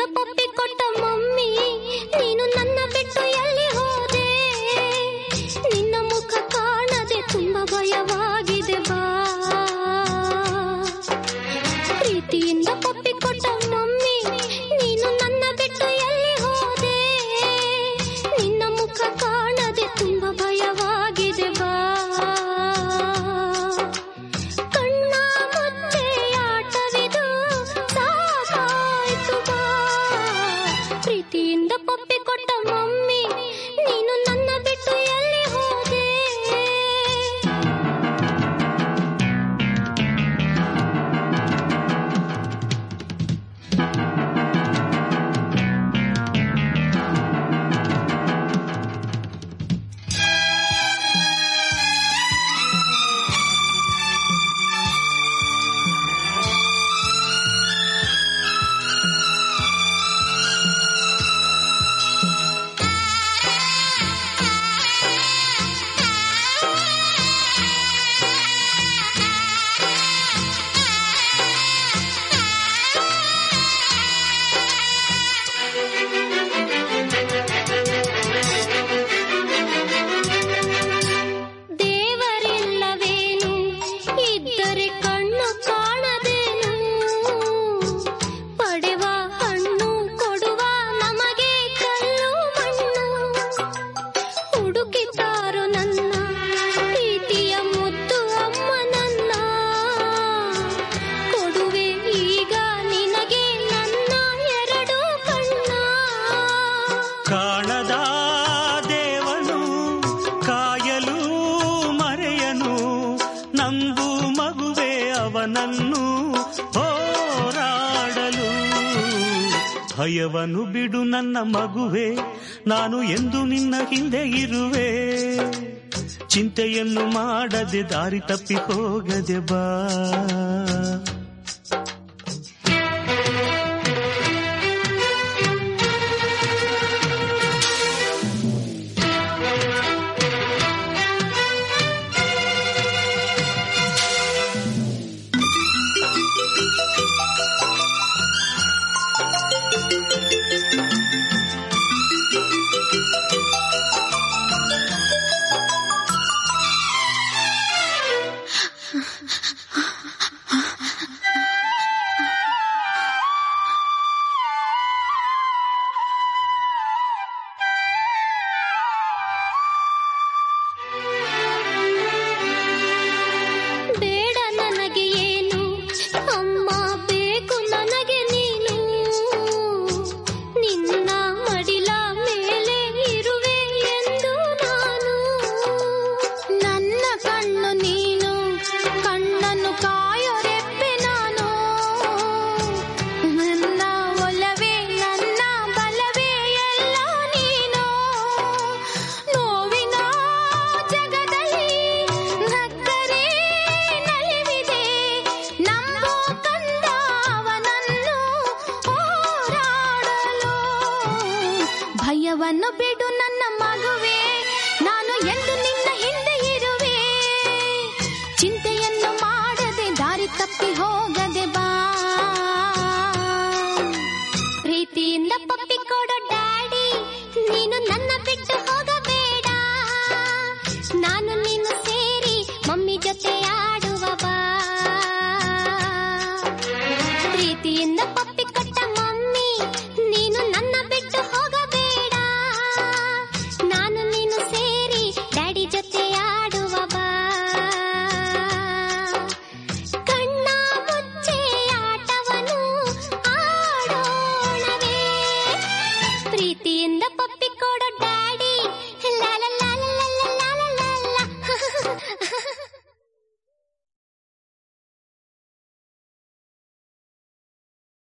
ಪಪ್ಪಿ ಕೊಟ್ಟ ಮಮ್ಮಿ ನೀನು ನನ್ನ ಬಿಟ್ಟು ಎಲ್ಲಿ ಹೋದೆ ನಿನ್ನ ಮುಖ ಕಾಣದೆ ತುಂಬಾ ಭಯವಾಗಿದೆ ಬಾ ಪ್ರೀತಿಯಿಂದ ಪಪ್ಪಿ ಕೊಟ್ಟ ಮಮ್ಮಿ ನೀನು ನನ್ನ ಬಿಟ್ಟು ಎಲ್ಲಿ ಹೋದೆ ನಿನ್ನ ಮುಖ ಕಾಣದೆ ತುಂಬಾ ಭಯವಾಗಿದೆ ಬಾ ಕಣ್ಣ ಮುಚ್ಚೆ ಆಟವಿದು ಸಾಕಾಯ್ತು ಬಾ ಪ್ರೀತಿಯಿಂದ ಪಪ್ಪಿ ಕೊಟ್ಟ ಮಮ್ಮಿ ನೀನು ನನ್ನ ಬಿಟ್ಟು ಎಲ್ಲಿ ಹೋದೆ ದೇವರಿಲ್ಲವೇನು ಇದ್ದರೆ ಕಣ್ಣು ಕಾಣದೇನು ಪಡೆವ ಹಣ್ಣು ಕೊಡುವ ನಮಗೆ ಕಲ್ಲು ಮಣ್ಣು ಹುಡುಕಿತಾರು ನನ್ನ ಪ್ರೀತಿಯ ಮುದ್ದು ಅಮ್ಮ ನನ್ನ ಕೊಡುವೆ ಈಗ ನಿನಗೆ ನನ್ನ ಎರಡು ಕಣ್ಣ ಕಾಣದ ದೇವನು ಕಾಯಲು ಮರೆಯನು ನಂಬು ಮಗುವೆ ಅವನನ್ನು ಹೋರಾಡಲು ಭಯವನ್ನು ಬಿಡು ನನ್ನ ಮಗುವೆ ನಾನು ಎಂದು ನಿನ್ನ ಹಿಂದೆ ಇರುವೆ ಚಿಂತೆಯನ್ನು ಮಾಡದೆ ದಾರಿ ತಪ್ಪಿ ಹೋಗದೆ ಬಾ ಬೇಡ ನನಗೆ ಏನು ಅಮ್ಮ ಬೇಕು ನನಗೆ ನೀನು ನಿನ್ನ ಮಡಿಲ ಮೇಲೆ ಇರುವೆ ಎಂದು ನಾನು ನನ್ನ ಕಣ್ಣು ನೀನು ಕಣ್ಣನ್ನು ಕಾಯೊರೆಪ್ಪೆ ನಾನು ನನ್ನ ಒಲವೇ ನನ್ನ ಬಲವೇ ಎಲ್ಲ ನೀನು ನೋವಿನ ಜಗದಲ್ಲಿ ನಕ್ಕರೆ ನಲಿವಿದೆ ನಂಬೋ ಕಂದ ಅವನನ್ನು ಹೋರಾಡಲು ಭಯವನ್ನು ಬಿಡು ನನ್ನ ಮಗುವೆ ನಾನು ಎಂದು ನಿನ್ನ ಹಿಂದೆ ಇರುವೆ ಚಿಂತೆಯನ್ನು ಮಾಡದೆ ದಾರಿ ತಪ್ಪಿ ಹೋಗದೆ ಬಾ ಪ್ರೀತಿಯಿಂದ ಪಪ್ಪಿ ಕೊಡೋ ಡ್ಯಾಡಿ ನೀನು ನನ್ನ ಬಿಟ್ಟು ಹೋಗಬೇಡ ನಾನು ನೀನು ಸೇರಿ ಮಮ್ಮಿ ಜೊತೆ ಆಡುವ ಬಾ ಪ್ರೀತಿಯಿಂದ ಪಪ್ಪಿ ಕೊಟ್ಟ ಮಮ್ಮಿ ನೀನು ನನ್ನ ಬಿಟ್ಟು ಹೋಗಬೇಡ ನಾನು ನೀನು ಸೇರಿ ಡ್ಯಾಡಿ ಜೊತೆ ಆಡುವ ಬಾ ಕಣ್ಣ ಮುಚ್ಚೆ ಆಟವನು ಆಡೋಣವೇ ಪ್ರೀತಿಯಿಂದ ಪಪ್ಪಿ ಕೊಡೋ ಡ್ಯಾಡಿ